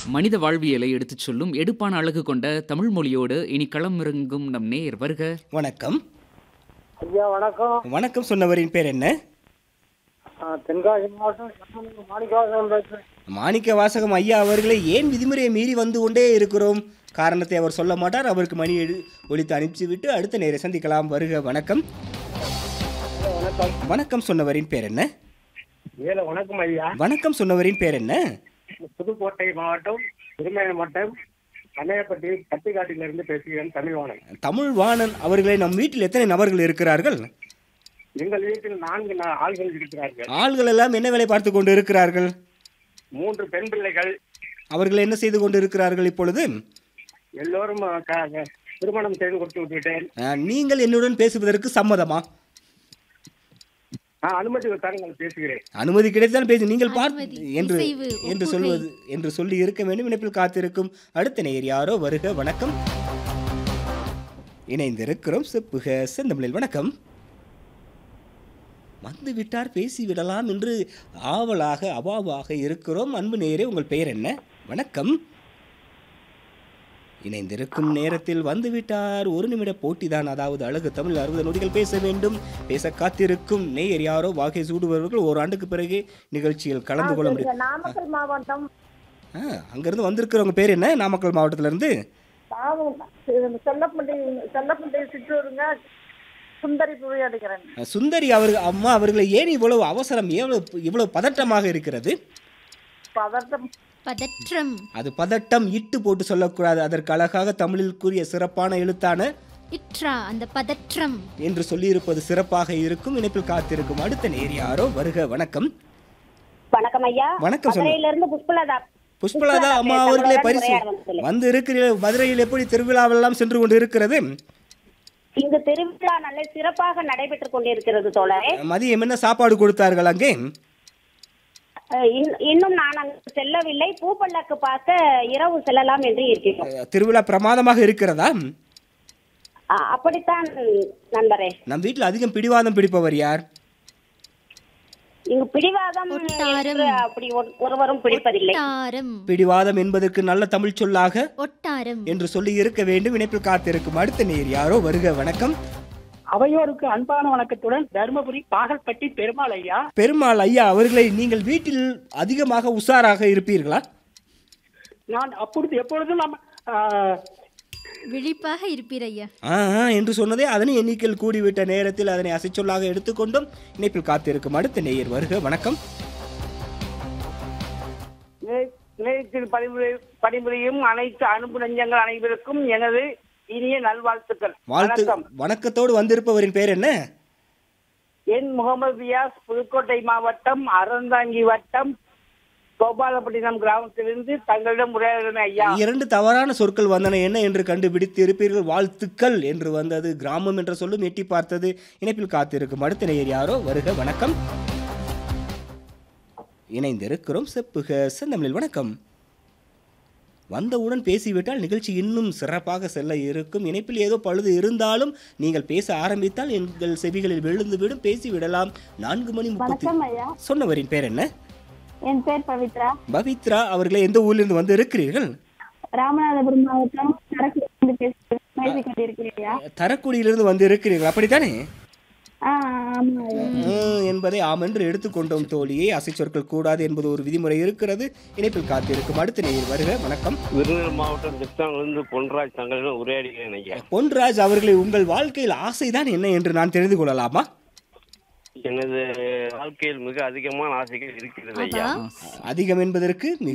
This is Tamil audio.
மனித வாழ்வியலை எடுத்துச் சொல்லும் எடுப்பான அழகு கொண்ட தமிழ் மொழியோடு இனி களமிறங்கும் நம் நேயர் வருக வணக்கம் ஐயா வணக்கம் வணக்கம் சொன்னவரின் பேர் என்ன நான் தென்காசி மாவட்டம் கண்ணன் மாணிக்கவாசகம் பேசுறேன் மாணிக்க வாசகம் ஐயா அவர்களை ஏன் விதிமுறையை மீறி வந்து கொண்டே இருக்கிறோம் காரணத்தை அவர் சொல்ல மாட்டார் அவருக்கு மணி எழு ஒழித்து அனுப்பிச்சு விட்டு அடுத்த நேரை சந்திக்கலாம் வருக வணக்கம் வணக்கம் வணக்கம் சொன்னவரின் பேர் என்ன ஏல வணக்கம் ஐயா வணக்கம் சொன்னவரின் பேர் என்ன புதுக்கோட்டை மாவட்டம் திருமண மாவட்டம் கண்ணையப்பட்டி பட்டிக்காட்டிலிருந்து பேசுகிறேன் தமிழ்வாணன் தமிழ் வாணன் அவர்களை நம் வீட்டில் எத்தனை நபர்கள் இருக்கிறார்கள் எங்கள் வீட்டில் நான்கு நா- ஆள்கள் இருக்கிறார்கள் ஆள்கள் எல்லாம் என்ன வேலை பார்த்து கொண்டு இருக்கிறார்கள் மூன்று பெண் பிள்ளைகள் அவர்கள் என்ன செய்து கொண்டு இருக்கிறார்கள் இப்பொழுது எல்லோரும் அஹ், க- க- திருமணம் செய்து கொடுத்து விட்டுவிட்டேன் அஹ், நீங்கள் என்னுடன் பேசுவதற்கு சம்மதமா நான் அனுமதி தாருங்கள் பேசுகிறேன் அனுமதி கிடைத்தால் பேசு நீங்கள் பார்த்து அனுமதி, என்று இசைவு, என்று ஒப்புகை. சொல்வது என்று சொல்லி இருக்க வேண்டும் இணைப்பில் காத்திருக்கும் அடுத்த நேயர் யாரோ வருக வணக்கம் இணைந்திருக்கிறோம் செப்புக செந்தமிழில் வணக்கம் வந்து விட்டார் பேசி விடலாம் என்று ஆவலாக அவாவாக இருக்கிறோம் அன்பு நேயரே உங்கள் பெயர் என்ன வணக்கம் இணைந்திருக்கும் நேரத்தில் வந்துவிட்டார் ஒரு நிமிட போட்டிதான் அதாவது அழகு தமிழ் அறுபது நொடிகள் பேச வேண்டும் பேச காத்திருக்கும் நேயர் யாரோ வாகை சூடுபவர்கள் ஓராண்டுக்கு பிறகு நிகழ்ச்சியில் கலந்து கொள்ள முடியும் நாமக்கல் மாவட்டம் ஆ, அங்கிருந்து வந்திருக்கிறவங்க பேர் என்ன நாமக்கல் மாவட்டத்துல இருந்து பாவம் செல்லப்பண்டி செல்லப்பண்டி சிற்றூருங்க சுந்தரி புவி அடிக்கிறேன் அஹ், சுந்தரி அவர்கள் அம்மா அவர்களை ஏன் இவ்வளவு அவசரம் எவ்வளவு இவ்வளவு பதட்டமாக இருக்கிறது பதட்டம் பதற்றம் அது பதட்டம் இட்டு போட்டு சொல்லக்கூடாது அதற்கு அழகாக தமிழில் கூறிய சிறப்பான எழுத்தான இற்றா அந்த பதற்றம் என்று சொல்லியிருப்பது சிறப்பாக இருக்கும் இணைப்பில் காத்திருக்கும் அடுத்த நேர் யாரோ வருக வணக்கம் வணக்கம் ஐயா வணக்கம் சொல்லுங்க. மதுரையில இருந்து புஷ்பலதா புஷ்பலதா அம்மா அவர்களே பரிசு வந்து வந்து இருக்கிறீர்கள் மதுரையில் எப்படி திருவிழாவெல்லாம் சென்று கொண்டு இருக்கிறது இங்கு திருவிழா நல்ல சிறப்பாக நடைபெற்றுக் கொண்டிருக்கிறது தோழரே மதியம் என்ன சாப்பாடு கொடுத்தார்கள் அங்கே அஹ் இன்- இன்னும் நான் அங்கு செல்லவில்லை பூப்பல்லாக்கு பார்க்க இரவு செல்லலாம் என்று இருக்கிறோம் அஹ், திருவிழா பிரமாதமாக இருக்கிறதா அஹ் அப்படித்தான் நண்பரே நம் வீட்டில் அதிகம் பிடிவாதம் பிடிப்பவர் யார் இங்கு பிடிவாதம் ஒட்டாரம். என்று அப்படி ஒரு- ஒருவரும் பிடிப்பதில்லை ஒட்டாரம் பிடிவாதம் என்பதற்கு நல்ல தமிழ் சொல்லாக ஒட்டாரம் என்று சொல்லி இருக்க வேண்டும் இணைப்பில் காத்திருக்கும் அடுத்த நேர் யாரோ வருக வணக்கம் அவையோருக்கு அன்பான வணக்கத்துடன் தருமபுரி பாகல்பட்டி பெருமாள் ஐயா பெருமாள் ஐயா அவர்களை நீங்கள் வீட்டில் அதிகமாக உஷாராக இருப்பீர்களா நான் அப்பொழுது எப்பொழுதும் நம்ம ஆஹ், விழிப்பாக இருப்பீர் ஐயா ஆ ஆ என்று சொன்னதே அதனை எண்ணிக்கையில் கூடிவிட்ட நேரத்தில் அதனை அசைச்சொல்லாக எடுத்துக்கொண்டும் இணைப்பில் காத்திருக்கும் அடுத்த நேயர் வருக வணக்கம் நிலை- நிலையத்தில் பணிபுரி பணிபுரியும் அனைத்து அனுப்பு நெஞ்சங்கள் அனைவருக்கும் எனது இனிய நல்வாழ்த்துக்கள் வாழ்த்து வணக்கம் வணக்கத்தோடு வந்திருப்பவரின் பேர் என்ன என் முகமது ரியாஸ் புதுக்கோட்டை மாவட்டம் அறந்தாங்கி வட்டம் கோபாலப்பட்டினம் கிராமத்திலிருந்து தங்களிடம் உரையாடுகிறேன் ஐயா இரண்டு தவறான சொற்கள் வந்தன என்ன என்று கண்டுபிடித்து இருப்பீர்கள் வாழ்த்துக்கள் என்று வந்தது கிராமம் என்ற சொல்லும் எட்டி பார்த்தது இணைப்பில் காத்திருக்கும் அடுத்த நேயர் யாரோ வருக வணக்கம் இணைந்திருக்கிறோம் செப்புக செந்தமிழில் வணக்கம் வந்தவுடன் பேசிவிட்டால் நிகழ்ச்சி இன்னும் சிறப்பாக செல்ல இருக்கும் இணைப்பில் ஏதோ பழுது இருந்தாலும் நீங்கள் பேச ஆரம்பித்தால் எங்கள் செவிகளில் விழுந்துவிடும் பேசிவிடலாம் நான்கு மணி முப்பத்தி வணக்கம் ஐயா சொன்னவரின் பேர் என்ன என் பேர் பவித்ரா பவித்ரா அவர்களை எந்த ஊரிலிருந்து வந்து இருக்கிறீர்கள் ராமநாதபுரம் மாவட்டம் சரக்கு பேசிக் கொண்டிருக்கிறீர்களா தரக்குடியிலிருந்து வந்து இருக்கிறீர்கள் அப்படித்தானே ஆ ஆமா ஐயா ம், என்பதை ஆம் என்று எடுத்துக்கொண்டோம் தோழியை அசைச்சொற்கள் கூடாது என்பது ஒரு விதிமுறை இருக்கிறது இணைப்பில் காத்திருக்கும் அடுத்த நேயர் வருக வணக்கம் விருதுநகர் மாவட்டம் கிருஷ்ணாவிலிருந்து பொன்ராஜ் தங்களிடம் உரையாடுகிறேன் ஐயா பொன்ராஜ் அவர்களை உங்கள் வாழ்க்கையில் ஆசைதான் என்ன என்று நான் தெரிந்து கொள்ளலாமா எனது வாழ்க்கையில் மிக அதிகமான ஆசைகள் இருக்கிறது ஐயா ஆஹா அதிகம் என்பதற்கு மிக